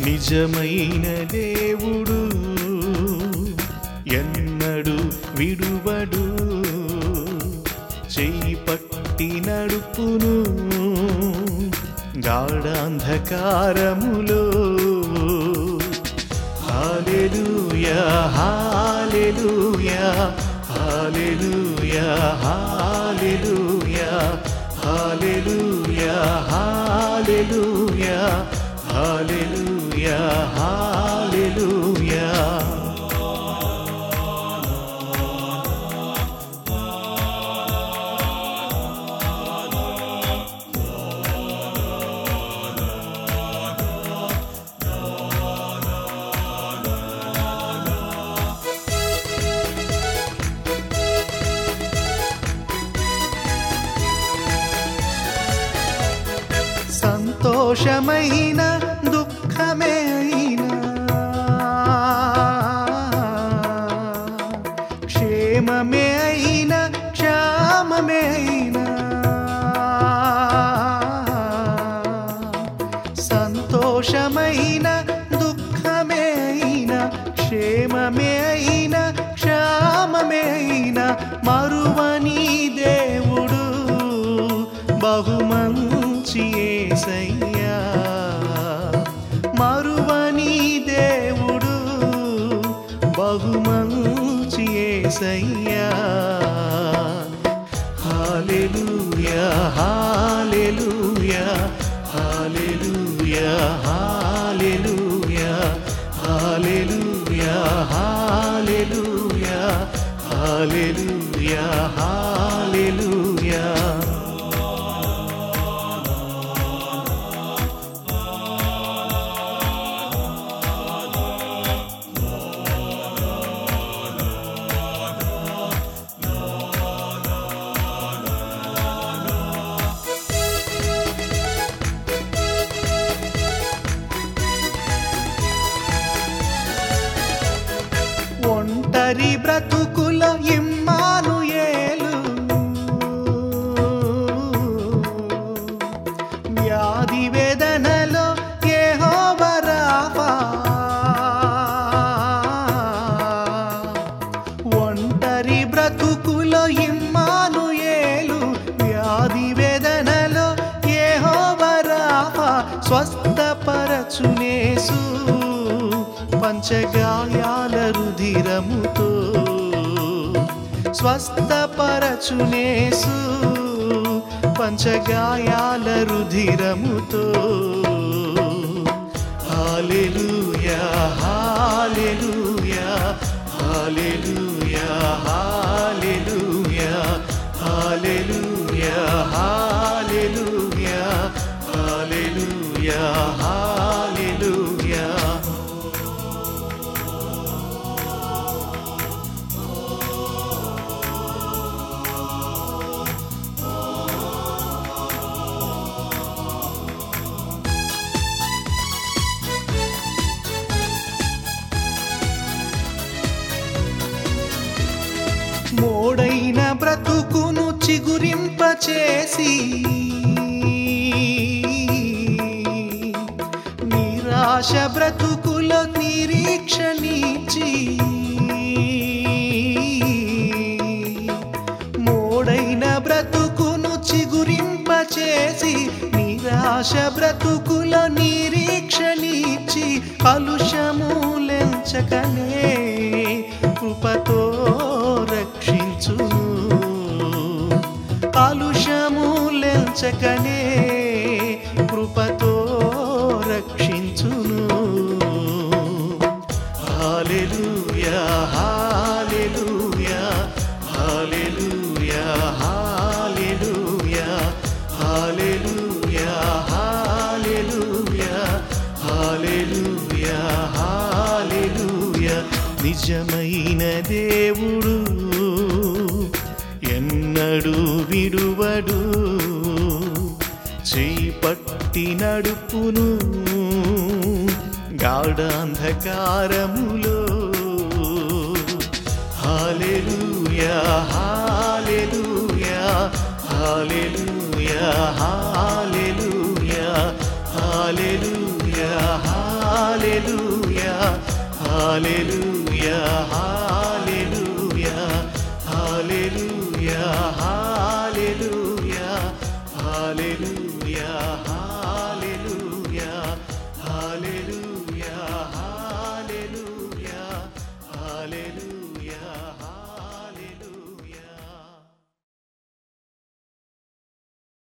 నిజమైన దేవుడు ఎన్నడు విడువడు చేయి పట్టి నడుపును గాఢాంధకారములో hallelujah hallelujah hallelujah hallelujah hallelujah hallelujah hallelujah hallelujah సంతోషమైన దుఃఖమే అయినా క్షేమమే అయినా క్షామమే అయినా సంతోషమైన దుఃఖమే అయినా క్షేమమే అయినా క్షామమే అయినా మరువని దేవుడు బహుమంచి ఏసయ్యా మరువని దేవుడు బహుమంచి ఏసయ్యా hallelujah hallelujah hallelujah hallelujah hallelujah hallelujah hallelujah hallelujah ఒంటరి బ్రతుకుల ఇమ్మానుయేలు వ్యాధి వేదనలో యెహోవా రాఫా ఒంటరి బ్రతుకుల ఇమ్మానుయేలు వ్యాధి వేదనలో యెహోవా రాఫా స్వస్థపరచునేసు పంచగాయాల రుధిరముతో స్వస్థపరచునేసు పంచగాయాల రుధిరముతో hallelujah hallelujah hallelujah hallelujah hallelujah hallelujah hallelujah hallelujah మోడైన బ్రతుకును చిగురింపచేసి నిరాశ బ్రతుకుల నిరీక్షణించి మోడైన బ్రతుకును చిగురింపచేసి నిరాశ బ్రతుకుల నిరీక్షణించి కలుషములెంచకనే కృపతో రక్షించును కాలుష్యములెంచకనే కృపతో రక్షించును hallelujah hallelujah hallelujah hallelujah hallelujah hallelujah hallelujah hallelujah నిజమైన దేవుడు ఎన్నడు విడువడు చేయి పట్టి నడుపును గాఢాంధకారములో hallelujah hallelujah hallelujah hallelujah hallelujah hallelujah hallelujah